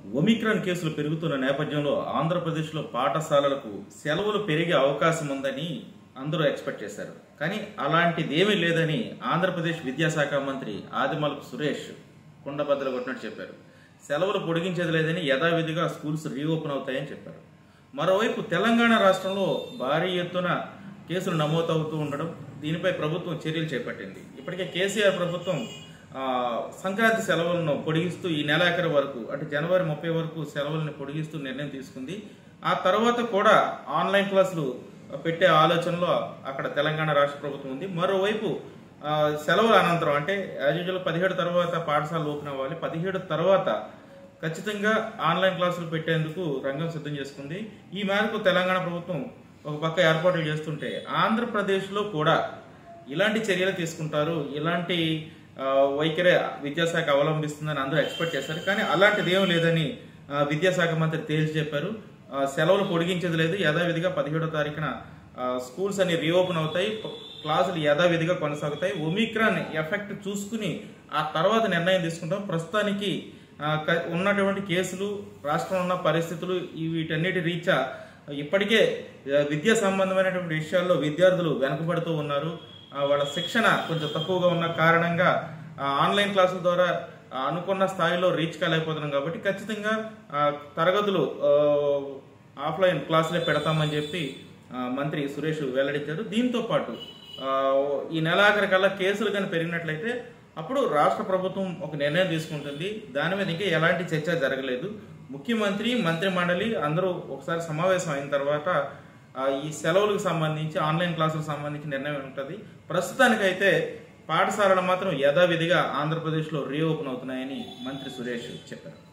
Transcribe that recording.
Omicron కేసులు పెరుగుతున్న నేపథ్యంలో ఆంధ్రప్రదేశ్లో పాఠశాలలకు సెలవులు పెరిగే అవకాశం ఉందని అందరూ ఎక్స్పెక్ట్ చేశారు కానీ అలాంటిది ఏమీ లేదని ఆంధ్రప్రదేశ్ విద్యాశాఖ మంత్రి ఆదిమలపు సురేష్ కుండబద్దలు కొట్టినట్టు చెప్పారు సెలవులు పొడిగించేది లేదని యథావిధిగా స్కూల్స్ రీఓపెన్ అవుతాయని చెప్పారు మరోవైపు తెలంగాణ రాష్ట్రంలో భారీ ఎత్తున కేసులు నమోదవుతూ ఉండడం దీనిపై ప్రభుత్వం చర్యలు చేపట్టింది ఇప్పటికే కేసీఆర్ ప్రభుత్వం ఆ, సంక్రాంతి సెలవులను పొడిగిస్తూ ఈ నెలాఖరు వరకు అంటే జనవరి ముప్పై వరకు సెలవులను పొడిగిస్తూ నిర్ణయం తీసుకుంది ఆ తర్వాత కూడా ఆన్లైన్ క్లాసులు పెట్టే ఆలోచనలో అక్కడ తెలంగాణ రాష్ట్ర ప్రభుత్వం ఉంది మరోవైపు ఆ, సెలవుల అనంతరం అంటే యాజ్ యూజువల్ పదిహేడు తర్వాత పాఠశాలలు ఓపెన్ అవ్వాలి పదిహేడు తర్వాత ఖచ్చితంగా ఆన్లైన్ క్లాసులు పెట్టేందుకు రంగం సిద్ధం చేసుకుంది ఈ మేరకు తెలంగాణ ప్రభుత్వం ఒక పక్క ఏర్పాట్లు చేస్తుంటే ఆంధ్రప్రదేశ్లో కూడా ఇలాంటి చర్యలు తీసుకుంటారు ఇలాంటి ఆ, వైఖరి విద్యాశాఖ అవలంబిస్తుందని అందరూ ఎక్స్పెక్ట్ చేశారు కానీ అలాంటిది ఏం లేదని ఆ, విద్యాశాఖ మంత్రి తేల్చి చెప్పారు ఆ, సెలవులు పొడిగించేది లేదు యథావిధిగా పదిహేడో తారీఖున ఆ, స్కూల్స్ అన్ని రీఓపెన్ అవుతాయి ప- క్లాసులు యథావిధిగా కొనసాగుతాయి ఒమిక్రాన్ ఎఫెక్ట్ చూసుకుని ఆ తర్వాత నిర్ణయం తీసుకుంటాం ప్రస్తుతానికి ఆ, క- ఉన్నటువంటి కేసులు రాష్ట్రంలో ఉన్న పరిస్థితులు ఈ వీటన్నిటి రీత్యా ఇప్పటికే ఆ, విద్యా సంబంధమైనటువంటి విషయాల్లో విద్యార్థులు వెనుకబడుతూ ఉన్నారు ఆ, వాళ్ళ శిక్షణ కొంచెం తక్కువగా ఉన్న కారణంగా ఆ, ఆన్లైన్ క్లాసుల ద్వారా ఆ, అనుకున్న స్థాయిలో రీచ్ కాలేకపోతున్నాం కాబట్టి ఖచ్చితంగా ఆ, తరగతులు ఆ, ఆఫ్లైన్ క్లాసులే పెడతామని చెప్పి ఆ, మంత్రి సురేష్ వెల్లడించారు దీంతో పాటు ఆ, ఈ నెలాఖరి కల్లా కేసులు కానీ పెరిగినట్లయితే అప్పుడు రాష్ట్ర ప్రభుత్వం ఒక నిర్ణయం తీసుకుంటుంది దాని మీద ఇంకా ఎలాంటి చర్చ జరగలేదు ముఖ్యమంత్రి మంత్రి మండలి అందరూ ఒకసారి సమావేశం అయిన తర్వాత ఆ, ఈ సెలవులకు సంబంధించి ఆన్లైన్ క్లాసులకు సంబంధించి నిర్ణయం ఉంటుంది ప్రస్తుతానికైతే పాఠశాలలు మాత్రం యథావిధిగా ఆంధ్రప్రదేశ్లో రీఓపెన్ అవుతున్నాయని మంత్రి సురేష్ చెప్పారు